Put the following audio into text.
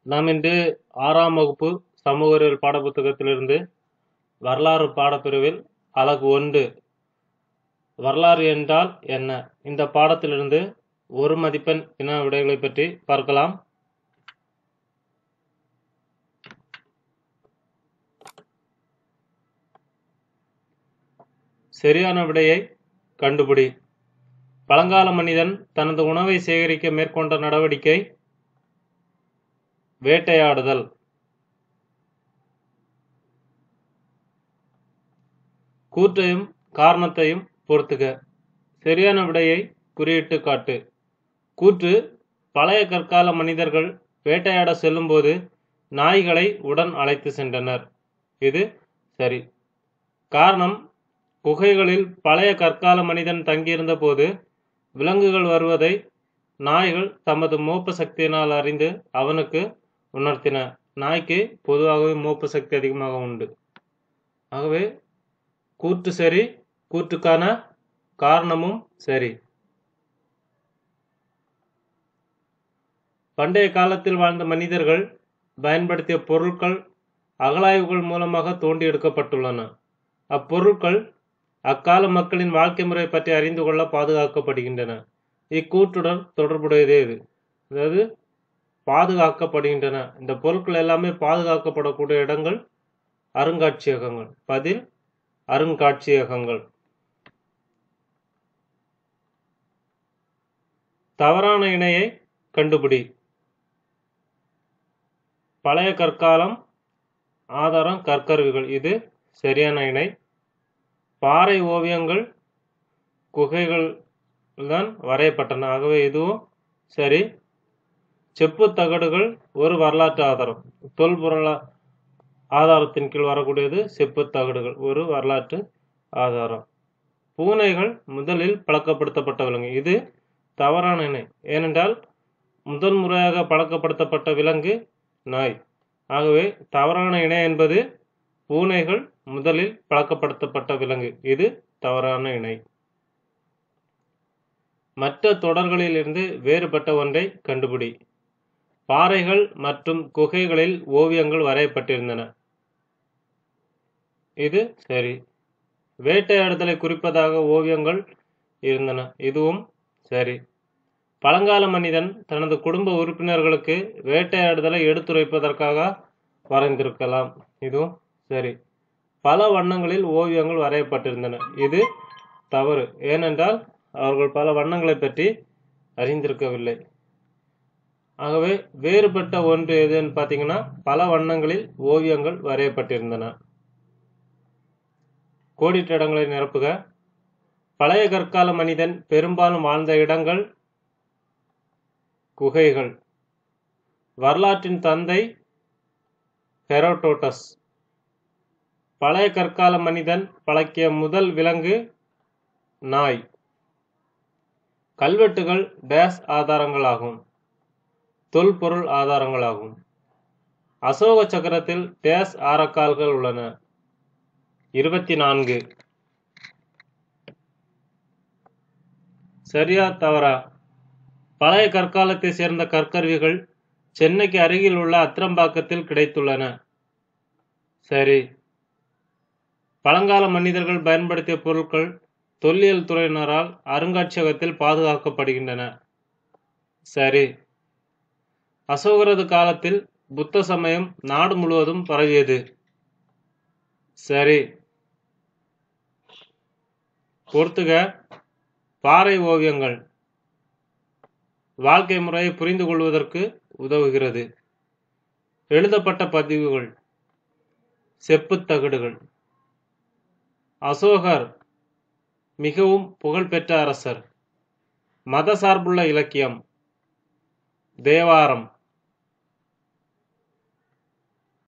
நாம் இன்று ஆறாம் வகுப்பு சமூக அறிவியல் பாடப்புத்தகத்திலிருந்து வரலாறு பாடப்பிரிவில் அலகு ஒன்று வரலாறு என்றால் என்ன இந்த பாடத்திலிருந்து ஒரு மதிப்பெண் வினா விடைகளை பற்றி பார்க்கலாம் சரியான விடையை கண்டுபிடி பழங்கால மனிதன் தனது உணவை சேகரிக்க மேற்கொண்ட நடவடிக்கை வேட்டையாடுதல் கூற்றையும் காரணத்தையும் பொறுத்துக சரியான விடையை குறியிட்டு காட்டு கூற்று பழைய கற்கால மனிதர்கள் வேட்டையாட செல்லும்போது நாய்களை உடன் அழைத்து சென்றனர் இது சரி காரணம் குகைகளில் பழைய கற்கால மனிதன் தங்கியிருந்த போது விலங்குகள் வருவதை நாய்கள் தமது மோப்ப சக்தியினால் அறிந்து அவனுக்கு உணர்த்தின நாய்க்கு பொதுவாகவே மோப்ப சக்தி அதிகமாக உண்டு ஆகவே கூற்று சரி கூற்றுக்கான காரணமும் சரி பண்டைய காலத்தில் வாழ்ந்த மனிதர்கள் பயன்படுத்திய பொருட்கள் அகழாய்வுகள் மூலமாக தோண்டி எடுக்கப்பட்டுள்ளன அப்பொருட்கள் அக்கால மக்களின் வாழ்க்கை முறை பற்றி அறிந்து கொள்ள பாதுகாக்கப்படுகின்றன இக்கூற்றுடன் தொடர்புடையதே இது அதாவது பாதுகாக்கப்படுகின்றன இந்த பொருட்கள் எல்லாமே பாதுகாக்கப்படக்கூடிய இடங்கள் அருங்காட்சியகங்கள் பதில் அருங்காட்சியகங்கள் தவறான இணையை கண்டுபிடி பழைய கற்காலம் ஆதாரம் கற்கருவிகள் இது சரியான இணை பாறை ஓவியங்கள் குகைகள் தான் வரையப்பட்டன ஆகவே இதுவும் சரி செப்பு தகடுகள் ஒரு வரலாற்று ஆதாரம் தொல்பொருள ஆதாரத்தின் கீழ் வரக்கூடியது செப்பு தகடுகள் ஒரு வரலாற்று ஆதாரம் பூனைகள் முதலில் பழக்கப்படுத்தப்பட்ட விலங்கு இது தவறான இணை ஏனென்றால் முதல் முறையாக பழக்கப்படுத்தப்பட்ட விலங்கு நாய் ஆகவே தவறான இணை என்பது பூனைகள் முதலில் பழக்கப்படுத்தப்பட்ட விலங்கு இது தவறான இணை மற்ற தொடர்களிலிருந்து வேறுபட்ட ஒன்றை கண்டுபிடி பாறைகள் மற்றும் குகைகளில் ஓவியங்கள் வரையப்பட்டிருந்தன இது சரி வேட்டையாடுதலை குறிப்பதாக ஓவியங்கள் இருந்தன இதுவும் சரி பழங்கால மனிதன் தனது குடும்ப உறுப்பினர்களுக்கு வேட்டையாடுதலை எடுத்துரைப்பதற்காக வரைந்திருக்கலாம் இதுவும் சரி பல வண்ணங்களில் ஓவியங்கள் வரையப்பட்டிருந்தன இது தவறு ஏனென்றால் அவர்கள் பல வண்ணங்களை பற்றி அறிந்திருக்கவில்லை ஆகவே வேறுபட்ட ஒன்று எதுன்னு பார்த்தீங்கன்னா பல வண்ணங்களில் ஓவியங்கள் வரையப்பட்டிருந்தன கோடிட்ட இடங்களை நிரப்புக பழைய கற்கால மனிதன் பெரும்பாலும் வாழ்ந்த இடங்கள் குகைகள் வரலாற்றின் தந்தை ஹெரோடோட்டஸ் பழைய கற்கால மனிதன் பழக்கிய முதல் விலங்கு நாய் கல்வெட்டுகள் டேஸ் ஆதாரங்களாகும் தொல்பொருள் ஆதாரங்களாகும் அசோக சக்கரத்தில் டேஸ் ஆரக்கால்கள் உள்ளன இருபத்தி நான்கு சரியா தவறா பழைய கற்காலத்தை சேர்ந்த கற்கருவிகள் சென்னைக்கு அருகில் உள்ள அத்திரம்பாக்கத்தில் கிடைத்துள்ளன சரி பழங்கால மனிதர்கள் பயன்படுத்திய பொருட்கள் தொல்லியல் துறையினரால் அருங்காட்சியகத்தில் பாதுகாக்கப்படுகின்றன சரி அசோகரது காலத்தில் புத்த சமயம் நாடு முழுவதும் பரவியது சரி பொறுத்துக பாறை ஓவியங்கள் வாழ்க்கை முறையை புரிந்து கொள்வதற்கு உதவுகிறது எழுதப்பட்ட பதிவுகள் செப்புத் தகடுகள் அசோகர் மிகவும் புகழ்பெற்ற அரசர் மத சார்புள்ள இலக்கியம் தேவாரம்